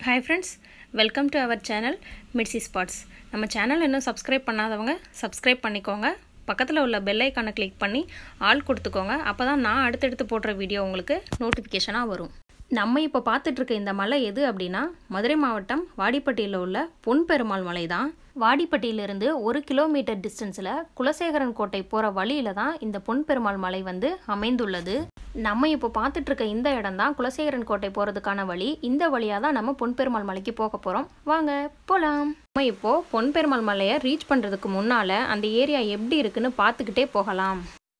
hi friends welcome to our channel மிட்சி ஸ்பாட்ஸ் நம்ம சேனல் இன்னும் சப்ஸ்கிரைப் பண்ணாதவங்க சப்ஸ்கிரைப் பண்ணிக்கோங்க பக்கத்தில் உள்ள பெல் ஐக்கானை கிளிக் பண்ணி ஆள் கொடுத்துக்கோங்க அப்போ தான் நான் அடுத்தடுத்து போடுற வீடியோ உங்களுக்கு நோட்டிஃபிகேஷனாக வரும் நம்ம இப்போ பார்த்துட்ருக்க இந்த மலை எது அப்படின்னா மதுரை மாவட்டம் வாடிப்பட்டியில் உள்ள பொன் பெருமாள் மலை தான் வாடிப்பட்டியிலிருந்து ஒரு கிலோமீட்டர் டிஸ்டன்ஸில் குலசேகரன் கோட்டை போகிற வழியில் தான் இந்த பொன் பெருமாள் மலை வந்து அமைந்துள்ளது நம்ம இப்போ பார்த்துட்டு இருக்க இந்த இடம் தான் குலசேகரன் கோட்டை போகிறதுக்கான வழி இந்த வழியாக தான் நம்ம பொன் பெருமாள் மலைக்கு போக போகிறோம் வாங்க போகலாம் நம்ம இப்போ பொன் பெருமாள் மலையை ரீச் பண்ணுறதுக்கு முன்னால் அந்த ஏரியா எப்படி இருக்குன்னு பார்த்துக்கிட்டே போகலாம்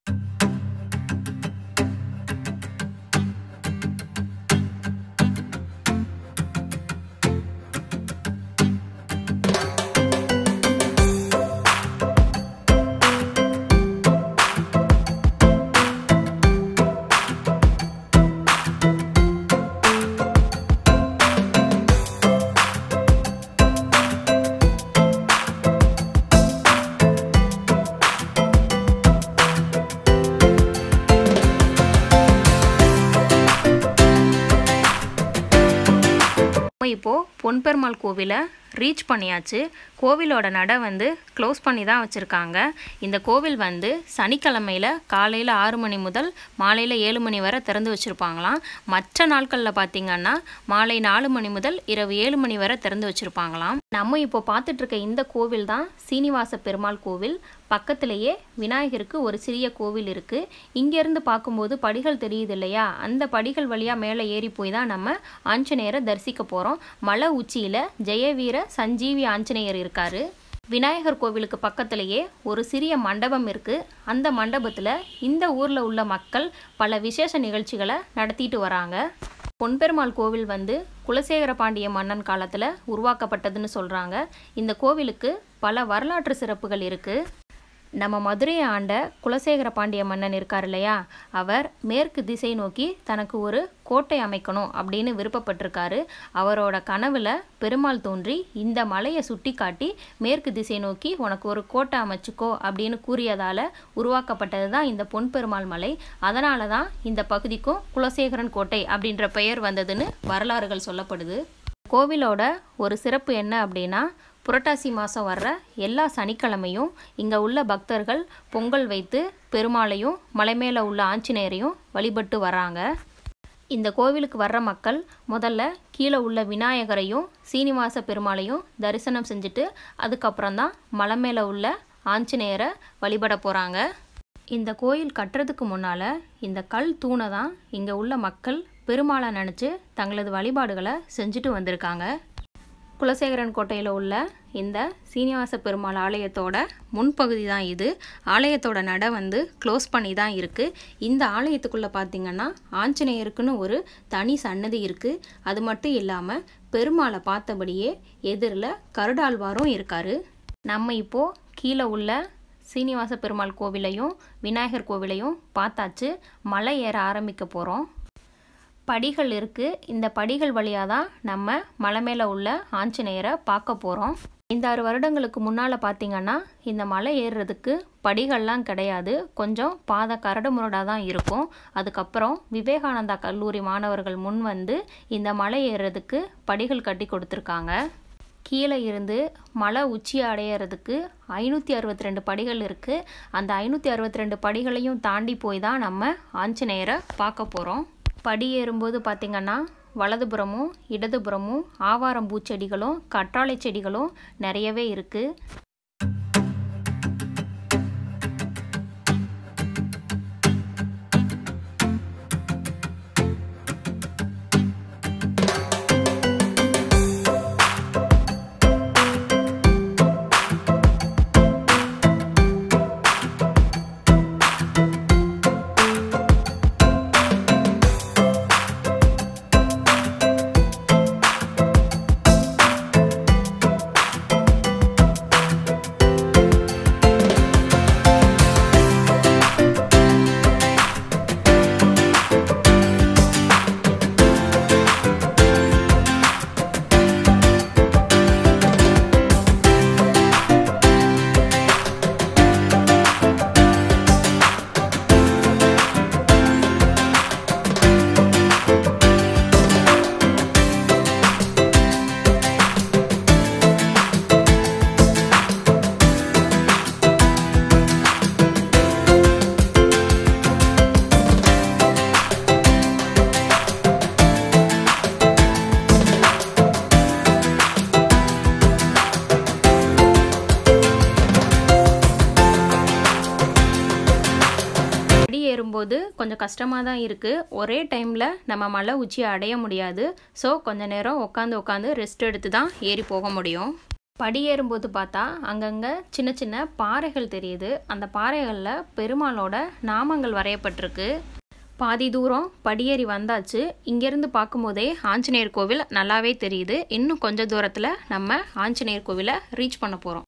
இப்போது பொன்பெருமாள் கோவிலை ரீச் பண்ணியாச்சு கோவிலோட நடை வந்து க்ளோஸ் பண்ணி தான் வச்சுருக்காங்க இந்த கோவில் வந்து சனிக்கிழமையில் காலையில் ஆறு மணி முதல் மாலையில் ஏழு மணி வரை திறந்து வச்சுருப்பாங்களாம் மற்ற நாட்களில் பார்த்திங்கன்னா மாலை நாலு மணி முதல் இரவு ஏழு மணி வரை திறந்து வச்சுருப்பாங்களாம் நம்ம இப்போ பார்த்துட்ருக்க இந்த கோவில் தான் சீனிவாச பெருமாள் கோவில் பக்கத்திலேயே விநாயகருக்கு ஒரு சிறிய கோவில் இருக்குது இங்கேருந்து பார்க்கும்போது படிகள் தெரியுது இல்லையா அந்த படிகள் வழியாக மேலே ஏறி போய் தான் நம்ம ஆஞ்சநேயரை தரிசிக்க போகிறோம் மலை உச்சியில் ஜெயவீர சஞ்சீவி ஆஞ்சநேயர் இருக்காரு விநாயகர் கோவிலுக்கு பக்கத்திலேயே ஒரு சிறிய மண்டபம் இருக்குது அந்த மண்டபத்தில் இந்த ஊரில் உள்ள மக்கள் பல விசேஷ நிகழ்ச்சிகளை நடத்திட்டு வராங்க பொன்பெருமாள் கோவில் வந்து குலசேகர பாண்டிய மன்னன் காலத்தில் உருவாக்கப்பட்டதுன்னு சொல்கிறாங்க இந்த கோவிலுக்கு பல வரலாற்று சிறப்புகள் இருக்குது நம்ம மதுரையை ஆண்ட குலசேகர பாண்டிய மன்னன் இருக்கார் இல்லையா அவர் மேற்கு திசை நோக்கி தனக்கு ஒரு கோட்டை அமைக்கணும் அப்படின்னு விருப்பப்பட்டிருக்காரு அவரோட கனவில் பெருமாள் தோன்றி இந்த மலையை சுட்டி காட்டி மேற்கு திசை நோக்கி உனக்கு ஒரு கோட்டை அமைச்சுக்கோ அப்படின்னு கூறியதால் உருவாக்கப்பட்டது தான் இந்த பொன் பெருமாள் மலை அதனால தான் இந்த பகுதிக்கும் குலசேகரன் கோட்டை அப்படின்ற பெயர் வந்ததுன்னு வரலாறுகள் சொல்லப்படுது கோவிலோட ஒரு சிறப்பு என்ன அப்படின்னா புரட்டாசி மாதம் வர்ற எல்லா சனிக்கிழமையும் இங்கே உள்ள பக்தர்கள் பொங்கல் வைத்து பெருமாளையும் மலை மேலே உள்ள ஆஞ்சநேயரையும் வழிபட்டு வராங்க இந்த கோவிலுக்கு வர்ற மக்கள் முதல்ல கீழே உள்ள விநாயகரையும் சீனிவாச பெருமாளையும் தரிசனம் செஞ்சுட்டு அதுக்கப்புறம் தான் மலை மேலே உள்ள ஆஞ்சநேயரை வழிபட போகிறாங்க இந்த கோயில் கட்டுறதுக்கு முன்னால் இந்த கல் தூணை தான் இங்கே உள்ள மக்கள் பெருமாளை நினச்சி தங்களது வழிபாடுகளை செஞ்சுட்டு வந்திருக்காங்க குலசேகரன் கோட்டையில் உள்ள இந்த சீனிவாச பெருமாள் ஆலயத்தோட முன்பகுதி தான் இது ஆலயத்தோட நடை வந்து க்ளோஸ் பண்ணி தான் இருக்குது இந்த ஆலயத்துக்குள்ளே பார்த்திங்கன்னா ஆஞ்சநேயருக்குன்னு ஒரு தனி சன்னதி இருக்குது அது மட்டும் இல்லாமல் பெருமாளை பார்த்தபடியே எதிரில் கருடாழ்வாரும் இருக்கார் நம்ம இப்போது கீழே உள்ள சீனிவாச பெருமாள் கோவிலையும் விநாயகர் கோவிலையும் பார்த்தாச்சு மலை ஏற ஆரம்பிக்க போகிறோம் படிகள் இருக்குது இந்த படிகள் வழியாக தான் நம்ம மலை மேலே உள்ள ஆஞ்சநேயரை பார்க்க போகிறோம் இந்த ஆறு வருடங்களுக்கு முன்னால் பார்த்திங்கன்னா இந்த மலை ஏறுறதுக்கு படிகள்லாம் கிடையாது கொஞ்சம் பாதை கரடு முரடாக தான் இருக்கும் அதுக்கப்புறம் விவேகானந்தா கல்லூரி மாணவர்கள் முன் வந்து இந்த மலை ஏறுறதுக்கு படிகள் கட்டி கொடுத்துருக்காங்க கீழே இருந்து மலை உச்சி அடையிறதுக்கு ஐநூற்றி அறுபத்தி ரெண்டு படிகள் இருக்குது அந்த ஐநூற்றி அறுபத்தி ரெண்டு படிகளையும் தாண்டி போய் தான் நம்ம ஆஞ்சநேயரை பார்க்க போகிறோம் படி ஏறும்போது பார்த்திங்கன்னா வலதுபுறமும் இடதுபுறமும் ஆவாரம் பூச்செடிகளும் கற்றாழை செடிகளும் நிறையவே இருக்குது பார்க்கும்போது கொஞ்சம் கஷ்டமாக தான் இருக்குது ஒரே டைமில் நம்ம மலை உச்சியை அடைய முடியாது ஸோ கொஞ்ச நேரம் உட்காந்து உட்காந்து ரெஸ்ட் எடுத்து தான் ஏறி போக முடியும் படி ஏறும்போது பார்த்தா அங்கங்கே சின்ன சின்ன பாறைகள் தெரியுது அந்த பாறைகளில் பெருமாளோட நாமங்கள் வரையப்பட்டிருக்கு பாதி தூரம் படியேறி வந்தாச்சு இங்கேருந்து பார்க்கும்போதே ஆஞ்சநேயர் கோவில் நல்லாவே தெரியுது இன்னும் கொஞ்சம் தூரத்தில் நம்ம ஆஞ்சநேயர் கோவிலை ரீச் பண்ண போகிறோம்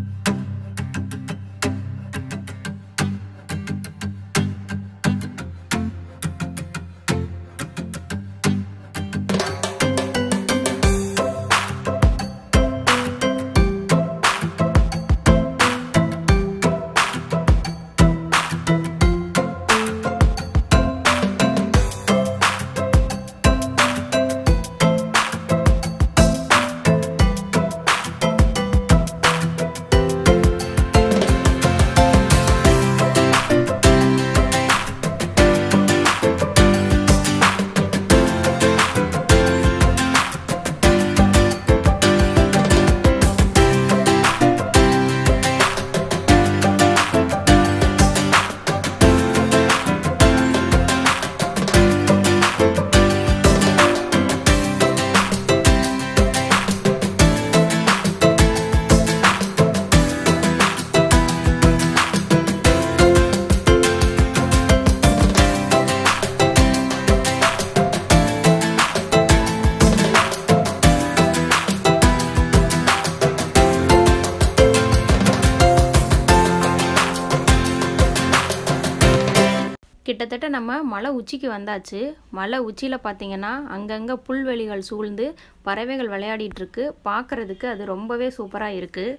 கிட்டத்தட்ட நம்ம மலை உச்சிக்கு வந்தாச்சு மலை உச்சியில் பார்த்தீங்கன்னா அங்கங்கே புல்வெளிகள் சூழ்ந்து பறவைகள் விளையாடிட்டு இருக்கு பார்க்கறதுக்கு அது ரொம்பவே சூப்பராக இருக்குது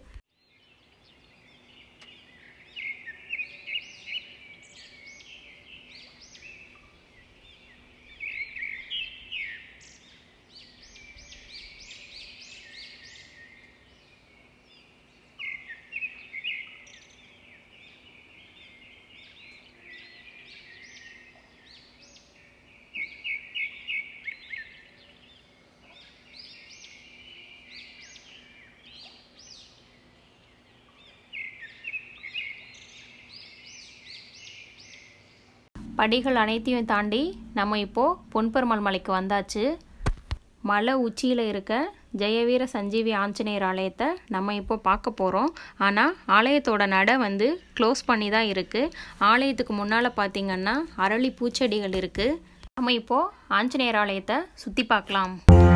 படிகள் அனைத்தையும் தாண்டி நம்ம இப்போது பொன்பெருமாள் மலைக்கு வந்தாச்சு மலை உச்சியில் இருக்க ஜெயவீர சஞ்சீவி ஆஞ்சநேயர் ஆலயத்தை நம்ம இப்போ பார்க்க போகிறோம் ஆனால் ஆலயத்தோட நடை வந்து க்ளோஸ் பண்ணி தான் இருக்குது ஆலயத்துக்கு முன்னால் பார்த்திங்கன்னா அரளி பூச்செடிகள் இருக்குது நம்ம இப்போது ஆஞ்சநேயர் ஆலயத்தை சுற்றி பார்க்கலாம்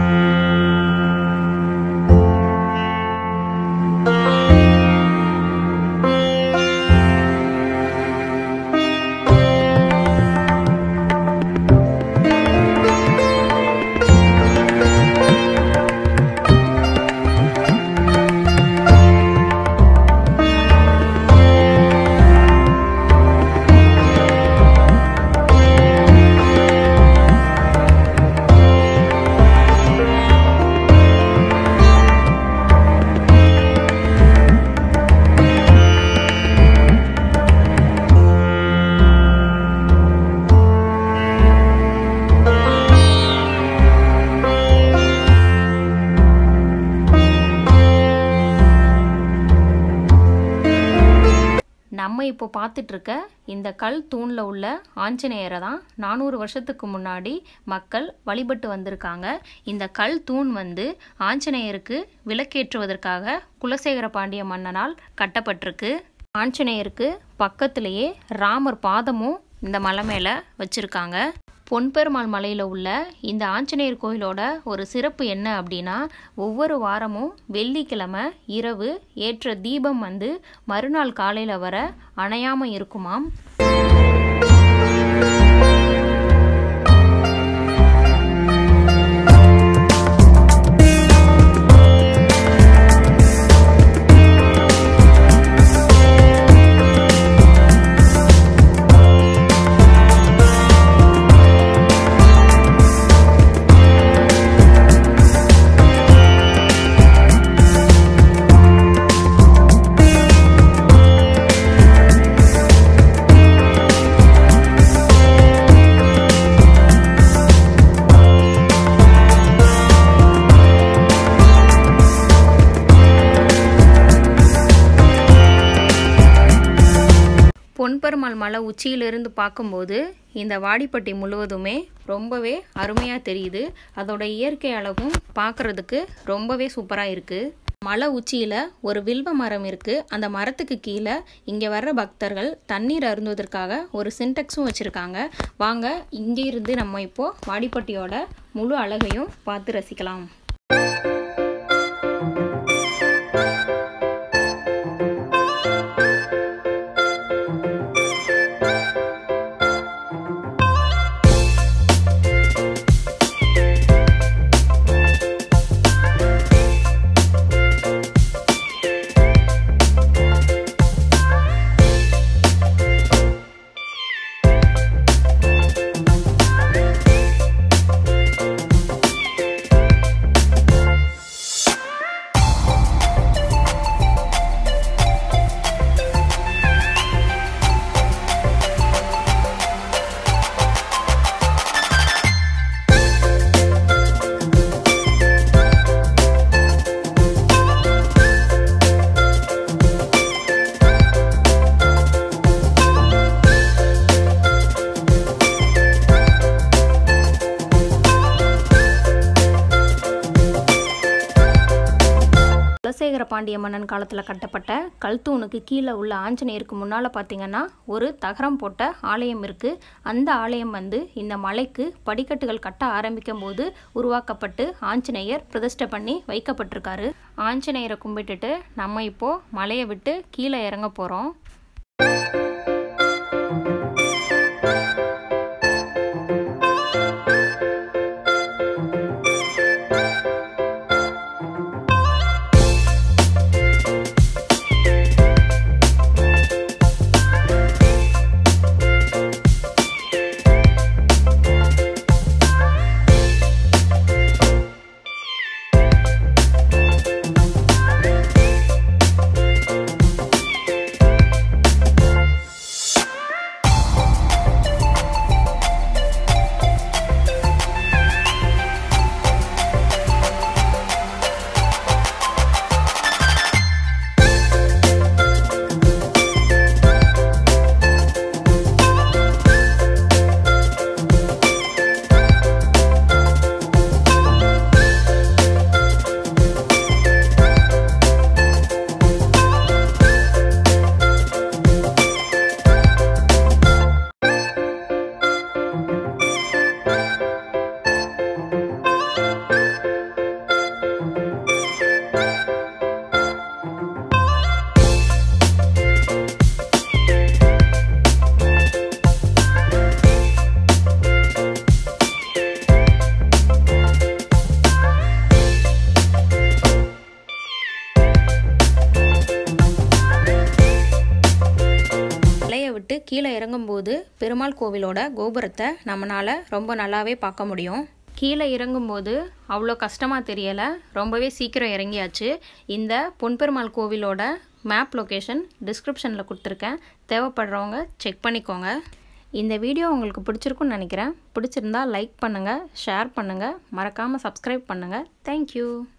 நம்ம இப்போ பார்த்துட்ருக்க இந்த கல் தூணில் உள்ள ஆஞ்சநேயரை தான் நானூறு வருஷத்துக்கு முன்னாடி மக்கள் வழிபட்டு வந்திருக்காங்க இந்த கல் தூண் வந்து ஆஞ்சநேயருக்கு விளக்கேற்றுவதற்காக குலசேகர பாண்டிய மன்னனால் கட்டப்பட்டிருக்கு ஆஞ்சநேயருக்கு பக்கத்திலேயே ராமர் பாதமும் இந்த மலை மேலே வச்சுருக்காங்க பொன்பெருமாள் மலையில் உள்ள இந்த ஆஞ்சநேயர் கோயிலோட ஒரு சிறப்பு என்ன அப்படின்னா ஒவ்வொரு வாரமும் வெள்ளிக்கிழமை இரவு ஏற்ற தீபம் வந்து மறுநாள் காலையில் வர அணையாமல் இருக்குமாம் பொன்பெருமாள் மலை உச்சியிலிருந்து பார்க்கும்போது இந்த வாடிப்பட்டி முழுவதுமே ரொம்பவே அருமையாக தெரியுது அதோட இயற்கை அழகும் பார்க்குறதுக்கு ரொம்பவே சூப்பராக இருக்குது மலை உச்சியில் ஒரு வில்வ மரம் இருக்குது அந்த மரத்துக்கு கீழே இங்கே வர்ற பக்தர்கள் தண்ணீர் அருந்துவதற்காக ஒரு சின்டெக்ஸும் வச்சுருக்காங்க வாங்க இங்கே இருந்து நம்ம இப்போது வாடிப்பட்டியோட முழு அழகையும் பார்த்து ரசிக்கலாம் குலசேகர பாண்டிய மன்னன் காலத்தில் கட்டப்பட்ட கல்தூணுக்கு கீழே உள்ள ஆஞ்சநேயருக்கு முன்னால் பார்த்தீங்கன்னா ஒரு தகரம் போட்ட ஆலயம் இருக்குது அந்த ஆலயம் வந்து இந்த மலைக்கு படிக்கட்டுகள் கட்ட ஆரம்பிக்கும் போது உருவாக்கப்பட்டு ஆஞ்சநேயர் பிரதிஷ்டை பண்ணி வைக்கப்பட்டிருக்காரு ஆஞ்சநேயரை கும்பிட்டுட்டு நம்ம இப்போது மலையை விட்டு கீழே இறங்க போகிறோம் மலையை விட்டு கீழே இறங்கும்போது பெருமாள் கோவிலோட கோபுரத்தை நம்மளால் ரொம்ப நல்லாவே பார்க்க முடியும் கீழே இறங்கும்போது அவ்வளோ கஷ்டமாக தெரியலை ரொம்பவே சீக்கிரம் இறங்கியாச்சு இந்த பொன்பெருமாள் கோவிலோட மேப் லொக்கேஷன் டிஸ்கிரிப்ஷனில் கொடுத்துருக்கேன் தேவைப்படுறவங்க செக் பண்ணிக்கோங்க இந்த வீடியோ உங்களுக்கு பிடிச்சிருக்குன்னு நினைக்கிறேன் பிடிச்சிருந்தா லைக் பண்ணுங்கள் ஷேர் பண்ணுங்கள் மறக்காமல் சப்ஸ்கிரைப் பண்ணுங்கள் தேங்க்யூ